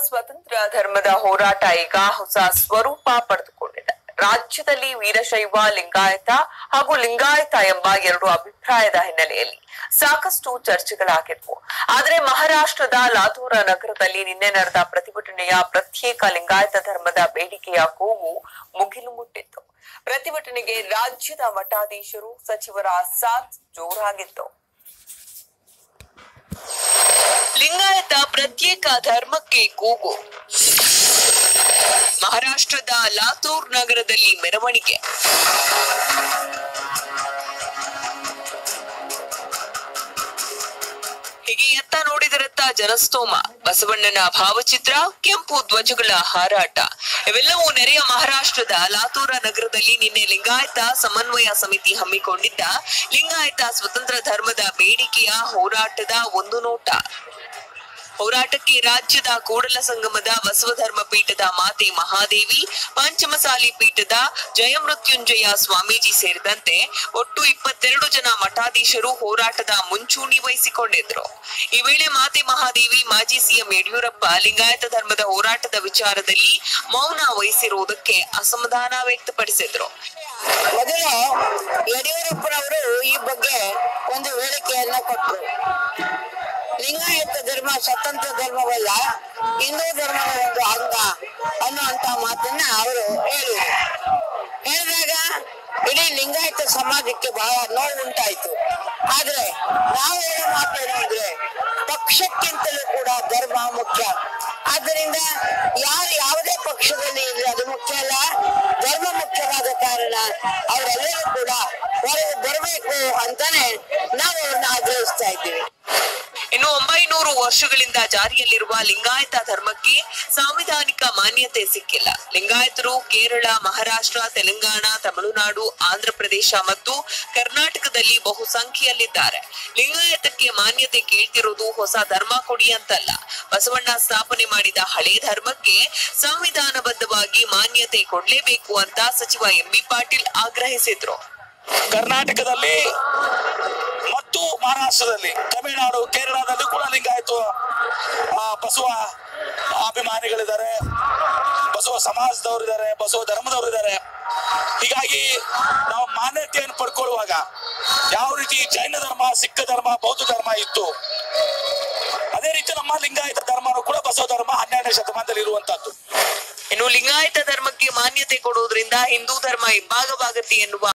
ಸ್ವತಂತ್ರ ಧರ್ಮದ ಹೋರಾಟ ಈಗ ಹೊಸ ಸ್ವರೂಪ ಪಡೆದುಕೊಂಡಿದೆ ರಾಜ್ಯದಲ್ಲಿ ವೀರಶೈವ ಲಿಂಗಾಯತ ಹಾಗೂ ಲಿಂಗಾಯತ ಎಂಬ ಎರಡು ಅಭಿಪ್ರಾಯದ ಹಿನ್ನೆಲೆಯಲ್ಲಿ ಸಾಕಷ್ಟು ಚರ್ಚೆಗಳಾಗಿದ್ವು ಆದರೆ ಮಹಾರಾಷ್ಟ್ರದ ಲಾತೂರ ನಗರದಲ್ಲಿ ನಿನ್ನೆ ನಡೆದ ಪ್ರತಿಭಟನೆಯ ಪ್ರತ್ಯೇಕ ಲಿಂಗಾಯತ ಧರ್ಮದ ಬೇಡಿಕೆಯ ಕೂಗು ಮುಗಿಲು ಮುಟ್ಟಿತ್ತು ಪ್ರತಿಭಟನೆಗೆ ರಾಜ್ಯದ ಮಠಾಧೀಶರು ಸಚಿವರ ಸಾಥ್ ಜೋರಾಗಿತ್ತು ಲಿಂಗಾಯತ ಪ್ರತ್ಯೇಕ ಧರ್ಮಕ್ಕೆ ಕೂಗು ಮಹಾರಾಷ್ಟ್ರದ ಲಾತೂರ್ ನಗರದಲ್ಲಿ ಮೆರವಣಿಗೆ ಹೀಗೆ ಎತ್ತ ನೋಡಿದರತ್ತ ಜನಸ್ತೋಮ ಬಸವಣ್ಣನ ಭಾವಚಿತ್ರ ಕೆಂಪು ಧ್ವಜಗಳ ಹಾರಾಟ ಇವೆಲ್ಲವೂ ನೆರೆಯ ಮಹಾರಾಷ್ಟ್ರದ ಲಾತೂರ ನಗರದಲ್ಲಿ ನಿನ್ನೆ ಲಿಂಗಾಯತ ಸಮನ್ವಯ ಸಮಿತಿ ಹಮ್ಮಿಕೊಂಡಿದ್ದ ಲಿಂಗಾಯತ ಸ್ವತಂತ್ರ ಧರ್ಮದ ಬೇಡಿಕೆಯ ಹೋರಾಟದ ಒಂದು ನೋಟ ಹೋರಾಟಕ್ಕೆ ರಾಜ್ಯದ ಕೂಡಲ ಸಂಗಮದ ಬಸವಧರ್ಮ ಪೀಠದ ಮಾತೆ ಮಹಾದೇವಿ ಪಂಚಮಸಾಲಿ ಪೀಠದ ಜಯಮೃತ್ಯುಂಜಯ ಸ್ವಾಮೀಜಿ ಸೇರಿದಂತೆ ಒಟ್ಟು ಇಪ್ಪತ್ತೆರಡು ಜನ ಮಠಾಧೀಶರು ಹೋರಾಟದ ಮುಂಚೂಣಿ ವಹಿಸಿಕೊಂಡಿದ್ರು ಈ ವೇಳೆ ಮಾತೆ ಮಹಾದೇವಿ ಮಾಜಿ ಸಿಎಂ ಯಡಿಯೂರಪ್ಪ ಲಿಂಗಾಯತ ಧರ್ಮದ ಹೋರಾಟದ ವಿಚಾರದಲ್ಲಿ ಮೌನ ವಹಿಸಿರುವುದಕ್ಕೆ ಅಸಮಾಧಾನ ವ್ಯಕ್ತಪಡಿಸಿದ್ರು ಮೊದಲು ಯಡಿಯೂರಪ್ಪನವರು ಈ ಬಗ್ಗೆ ಒಂದು ಹೇಳಿಕೆಯನ್ನ ಕೊಟ್ಟರು ಲಿಂಗಾಯತ ಧರ್ಮ ಸ್ವತಂತ್ರ ಧರ್ಮವಲ್ಲ ಹಿಂದೂ ಧರ್ಮದ ಒಂದು ಅಂಗ ಅನ್ನುವಂತ ಮಾತನ್ನ ಅವರು ಹೇಳಿದರು ಹೇಳಿದಾಗ ಇಡೀ ಲಿಂಗಾಯತ ಸಮಾಜಕ್ಕೆ ಬಹಳ ನೋವು ಉಂಟಾಯ್ತು ಆದ್ರೆ ನಾವು ಹೇಳೋ ಮಾತೇನು ಅಂದ್ರೆ ಪಕ್ಷಕ್ಕಿಂತಲೂ ಕೂಡ ಧರ್ಮ ಮುಖ್ಯ ಆದ್ದರಿಂದ ಯಾರು ಯಾವುದೇ ಪಕ್ಷದಲ್ಲಿ ಇರಲಿ ಅದು ಮುಖ್ಯ ಅಲ್ಲ ಧರ್ಮ ಮುಖ್ಯವಾದ ಕಾರಣ ಅವರೆಲ್ಲರೂ ಕೂಡ ಹೊರಗೆ ಬರಬೇಕು ಅಂತಾನೆ ನಾವು ಅವ್ರನ್ನ ಆಗ್ರಹಿಸ್ತಾ ಇದ್ದೀವಿ ಇನ್ನು ಒಂಬೈನೂರು ವರ್ಷಗಳಿಂದ ಜಾರಿಯಲ್ಲಿರುವ ಲಿಂಗಾಯತ ಧರ್ಮಕ್ಕೆ ಸಾಂವಿಧಾನಿಕ ಮಾನ್ಯತೆ ಸಿಕ್ಕಿಲ್ಲ ಲಿಂಗಾಯತರು ಕೇರಳ ಮಹಾರಾಷ್ಟ್ರ ತೆಲಂಗಾಣ ತಮಿಳುನಾಡು ಆಂಧ್ರಪ್ರದೇಶ ಮತ್ತು ಕರ್ನಾಟಕದಲ್ಲಿ ಬಹುಸಂಖ್ಯೆಯಲ್ಲಿದ್ದಾರೆ ಲಿಂಗಾಯತಕ್ಕೆ ಮಾನ್ಯತೆ ಕೇಳ್ತಿರೋದು ಹೊಸ ಧರ್ಮ ಕೊಡಿ ಅಂತಲ್ಲ ಬಸವಣ್ಣ ಸ್ಥಾಪನೆ ಮಾಡಿದ ಹಳೆ ಧರ್ಮಕ್ಕೆ ಸಂವಿಧಾನಬದ್ಧವಾಗಿ ಮಾನ್ಯತೆ ಕೊಡ್ಲೇಬೇಕು ಅಂತ ಸಚಿವ ಎಂಬಿ ಪಾಟೀಲ್ ಆಗ್ರಹಿಸಿದ್ರು ಕರ್ನಾಟಕದಲ್ಲಿ ಮತ್ತು ಮಹಾರಾಷ್ಟ್ರದಲ್ಲಿ ತಮಿಳುನಾಡು ಕೇರಳದಲ್ಲಿ ಕೂಡ ಲಿಂಗಾಯತ ಆ, ಬಸವ ಅಭಿಮಾನಿಗಳಿದ್ದಾರೆ ಬಸವ ಸಮಾಜದವರಿದ್ದಾರೆ ಬಸವ ಧರ್ಮದವರು ಇದ್ದಾರೆ ಹೀಗಾಗಿ ನಾವು ಮಾನ್ಯತೆಯನ್ನು ಪಡ್ಕೊಳ್ಳುವಾಗ ಯಾವ ರೀತಿ ಜೈನ ಧರ್ಮ ಸಿಖ್ ಧರ್ಮ ಬೌದ್ಧ ಧರ್ಮ ಇತ್ತು ಅದೇ ರೀತಿ ನಮ್ಮ ಲಿಂಗಾಯತ ಧರ್ಮನೂ ಕೂಡ ಬಸವ ಧರ್ಮ ಹನ್ನೆರಡನೇ ಶತಮಾನದಲ್ಲಿ ಇರುವಂತದ್ದು ಇನ್ನು ಲಿಂಗಾಯತ ಧರ್ಮಕ್ಕೆ ಮಾನ್ಯತೆ ಕೊಡುವುದರಿಂದ ಹಿಂದೂ ಧರ್ಮ ಇಬ್ಬಾಗವಾಗತ್ತೆ ಎನ್ನುವ